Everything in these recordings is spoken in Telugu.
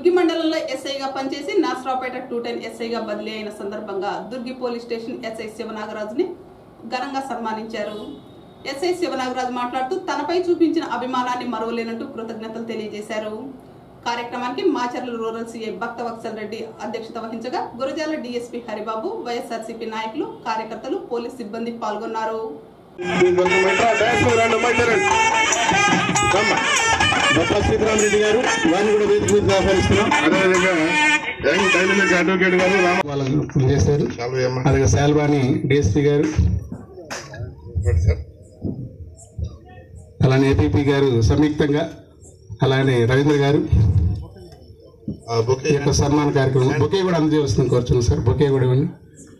దుర్గి మండలంలో ఎస్ఐగా పనిచేసి నర్సరావుపేట టూ టెన్ ఎస్ఐగా బదిలీ అయిన సందర్భంగా దుర్గి పోలీస్ స్టేషన్ ఎస్ఐ శివనాగరాజుని ఘనంగా సన్మానించారు ఎస్ఐ శివనాగరాజు మాట్లాడుతూ తనపై చూపించిన అభిమానాన్ని మరవలేనంటూ కృతజ్ఞతలు తెలియజేశారు కార్యక్రమానికి మాచర్ల రూరల్ సీఐ భక్తవత్సల్ రెడ్డి అధ్యక్షత వహించగా గురజాల డీఎస్పీ హరిబాబు వైఎస్ఆర్సీపీ నాయకులు కార్యకర్తలు పోలీస్ సిబ్బంది పాల్గొన్నారు కొంచెం ఇట్రా, డాన్స్ రండి, అమ్మాయి రండి. రమ్మా. బొత్స సీతారామరెడ్డి గారు వారిని కూడా వేదిక మీద ఆహ్వానిస్తున్నాం అదేవిధంగా యంగ్ డైనమిక్ అడ్వకేట్ గారు రామ వాళ్ళు పనిచేశారు చాలా అమ్మా అలాగే శాల్వాణి డిఎస్పీ గారు సార్ అలానే ఏపీపీ గారు సంయుక్తంగా అలానే రవీంద్ర గారు ఆ బుక్ ఈ యొక్క సన్మాన కార్యక్రమం బొకే కూడా అందజేస్తున్నాం కోరుచున్నాం సార్ బొకే కూడా ఇవ్వండి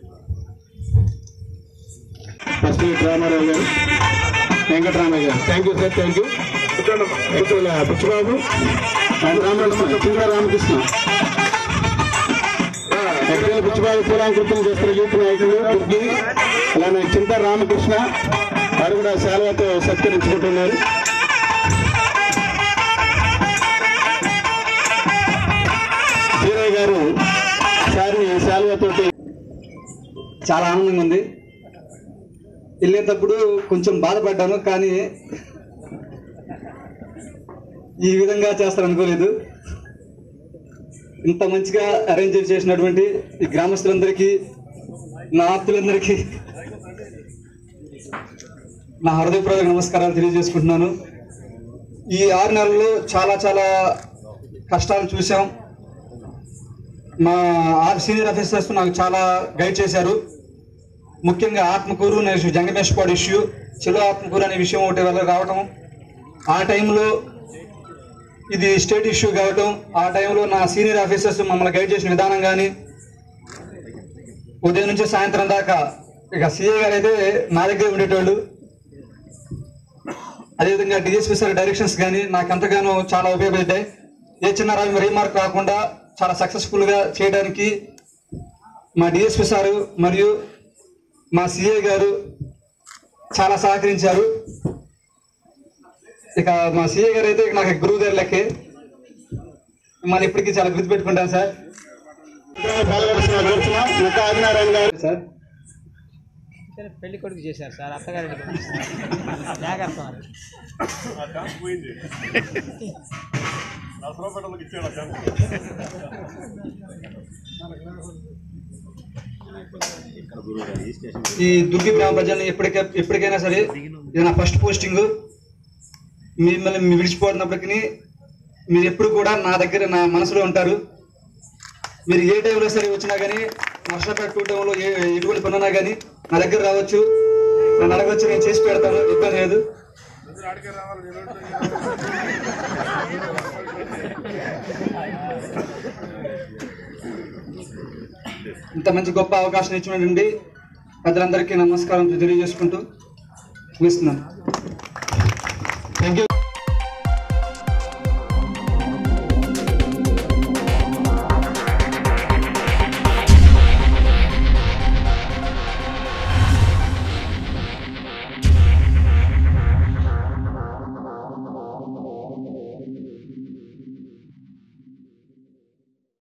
ఫస్ట్ రామారావు గారు వెంకటరామయ్య గారు thank you sir thank you Puchababu and Ramakrishna చింద్ర రామకృష్ణ ఎక్కడ పుచ్చబాబు పూలాంకృతం చేస్తున్న యూత్ నాయకులు దుర్గి అలానే చింత రామకృష్ణ వారు కూడా శాలవాతో సత్కరించుకుంటున్నారు వీరయ్య గారు సార్ని శాలువాతోటి చాలా ఆనందంగా ఉంది వెళ్ళేటప్పుడు కొంచెం బాధపడ్డాను కానీ ఈ విధంగా చేస్తారు అనుకోలేదు ఇంత మంచిగా అరేంజ్ చేసినటువంటి ఈ గ్రామస్తులందరికీ నా ఆప్తులందరికీ నా హృదయపూర్వక నమస్కారాలు తెలియజేసుకుంటున్నాను ఈ ఆరు నెలల్లో చాలా చాలా కష్టాలు చూసాం మా ఆర్ సీనియర్ ఆఫీసర్స్ నాకు చాలా గైడ్ చేశారు ముఖ్యంగా ఆత్మకూరు అనే ఇష్యూ జంగమేశ్వర్ ఇష్యూ చెలో ఆత్మకూరు అనే విషయం ఒకటి వల్ల రావటం ఆ టైంలో ఇది స్టేట్ ఇష్యూ కావటం ఆ టైంలో నా సీనియర్ ఆఫీసర్స్ మమ్మల్ని గైడ్ చేసిన విధానం కానీ ఉదయం నుంచి సాయంత్రం దాకా ఇక సీఏ గారు అయితే నా దగ్గర ఉండేటోళ్ళు అదేవిధంగా డిఎస్పీ సార్ డైరెక్షన్స్ కానీ నాకు ఎంతగానో చాలా ఉపయోగపడ్డాయి ఏ చిన్న రా- రీమార్క్ కాకుండా చాలా సక్సెస్ఫుల్ గా చేయడానికి మా డిఎస్పీ సారు మరియు మా సిఏ గారు చాలా సహకరించారు ఇక మా సిఏ గారు అయితే నాకు గురువు గారి లెక్కే మన ఇప్పటికీ చాలా గుర్తుపెట్టుకుంటాను సార్ పాల్గొనాల్సిన కోరుచున్నాం ఇంకా ఆదినారాయణ గారు సార్ పెళ్లి కొడుకు చేశారు సార్ అత్తగారి జాగ్రత్త మరి ఈ దుర్గి గ్రామ ప్రజల్ని ఎప్పటికై ఎప్పటికైనా సరే ఇది నా ఫస్ట్ పోస్టింగ్ మిమ్మల్ని మీ విడిచిపోతున్నప్పటికీ మీరు ఎప్పుడు కూడా నా దగ్గర నా మనసులో ఉంటారు మీరు ఏ టైంలో సరే వచ్చినా కానీ నర్సరాపేట టూ టైంలో ఏ ఎటువంటి పని ఉన్నా కానీ నా దగ్గర రావచ్చు నన్ను అడగవచ్చు నేను చేసి పెడతాను ఇబ్బంది లేదు ఇంత మంచి గొప్ప అవకాశం ఇచ్చినటువంటి పెద్దలందరికీ నమస్కారం తెలియజేసుకుంటూ ముగిస్తున్నాను థ్యాంక్ యూ